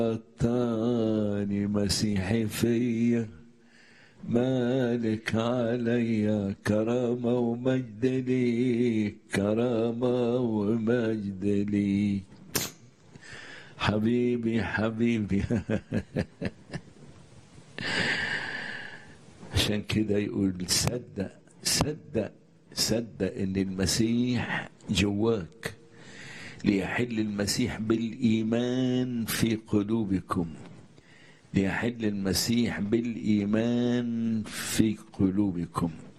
تاني مسيحي فيا مالك علي كرامة ومجد لي كرامة ومجد لي حبيبي حبيبي عشان كده يقول صدق صدق صدق ان المسيح جواك ليحل المسيح بالايمان في قلوبكم ليحل المسيح بالايمان في قلوبكم